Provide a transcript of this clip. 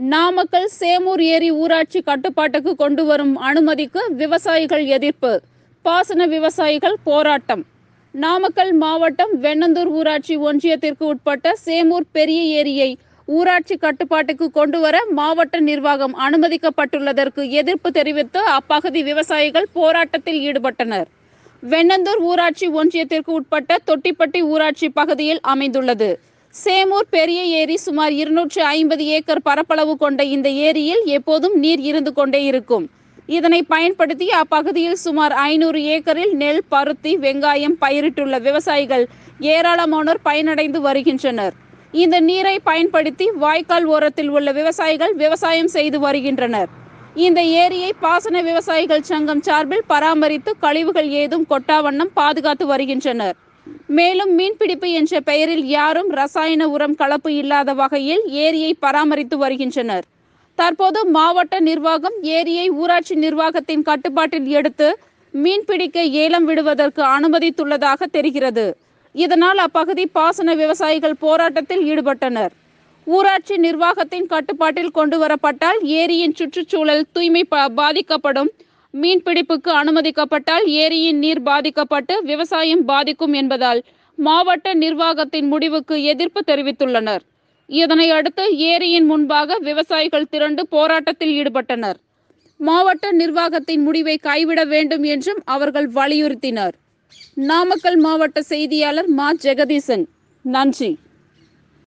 Namakkal Seymour ஏரி ஊராட்சி கட்டுப்பாட்டுக்கு கொண்டு வரும் அனுமதிக்கு விவசாயிகள் எதிர்ப்பு பாசன விவசாயிகள் போராட்டம் நாமக்கல் மாவட்டம் வெண்ணந்தூர் ஊராட்சி ஒன்றியத்திற்கு உட்பட்ட சேமூர் பெரிய ஏரியை ஊராட்சி கட்டுப்பாட்டுக்கு கொண்டு வர மாவட்ட நிர்வாகம் அனுமதிக்கப்பட்டுள்ளதற்கு எதிர்ப்பு தெரிவித்து அப்பகுதி விவசாயிகள் போராட்டத்தில் ஈடுபட்டனர் வெண்ணந்தூர் ஊராட்சி ஒன்றியத்திற்கு உட்பட்ட தொட்டிப்பட்டி ஊராட்சி பகுதியில் அமைந்துள்ளது சேமூர் பெரிய ஏரி சுமார் இருநூற்று ஐம்பது ஏக்கர் பரப்பளவு கொண்ட இந்த ஏரியில் எப்போதும் நீர் இருந்து கொண்டே இருக்கும் இதனை பயன்படுத்தி அப்பகுதியில் சுமார் ஐநூறு ஏக்கரில் நெல் பருத்தி வெங்காயம் பயிரிட்டுள்ள விவசாயிகள் ஏராளமானோர் பயனடைந்து வருகின்றனர் இந்த நீரை பயன்படுத்தி வாய்க்கால் ஓரத்தில் உள்ள விவசாயிகள் விவசாயம் செய்து வருகின்றனர் இந்த ஏரியை பாசன விவசாயிகள் சங்கம் சார்பில் பராமரித்து கழிவுகள் ஏதும் கொட்டாவண்ணம் பாதுகாத்து வருகின்றனர் மேலும் மீன்பிடிப்பு என்ற பெயரில் யாரும் ரசாயன உரம் கலப்பு இல்லாத வகையில் ஏரியை பராமரித்து வருகின்றனர் தற்போது மாவட்ட நிர்வாகம் ஏரியை ஊராட்சி நிர்வாகத்தின் கட்டுப்பாட்டில் எடுத்து மீன்பிடிக்க ஏலம் விடுவதற்கு அனுமதித்துள்ளதாக தெரிகிறது இதனால் அப்பகுதி பாசன விவசாயிகள் போராட்டத்தில் ஈடுபட்டனர் ஊராட்சி நிர்வாகத்தின் கட்டுப்பாட்டில் கொண்டு வரப்பட்டால் ஏரியின் சுற்றுச்சூழல் தூய்மை ப- பாதிக்கப்படும் மீன்பிடிப்புக்கு அனுமதிக்கப்பட்டால் ஏரியின் நீர் பாதிக்கப்பட்டு விவசாயம் பாதிக்கும் என்பதால் மாவட்ட நிர்வாகத்தின் முடிவுக்கு எதிர்ப்பு தெரிவித்துள்ளனர் இதனை அடுத்து ஏரியின் முன்பாக விவசாயிகள் திரண்டு போராட்டத்தில் ஈடுபட்டனர் மாவட்ட நிர்வாகத்தின் முடிவை கைவிட வேண்டும் என்றும் அவர்கள் வலியுறுத்தினர் நாமக்கல் மாவட்ட செய்தியாளர் மா ஜெகதீசன் நன்றி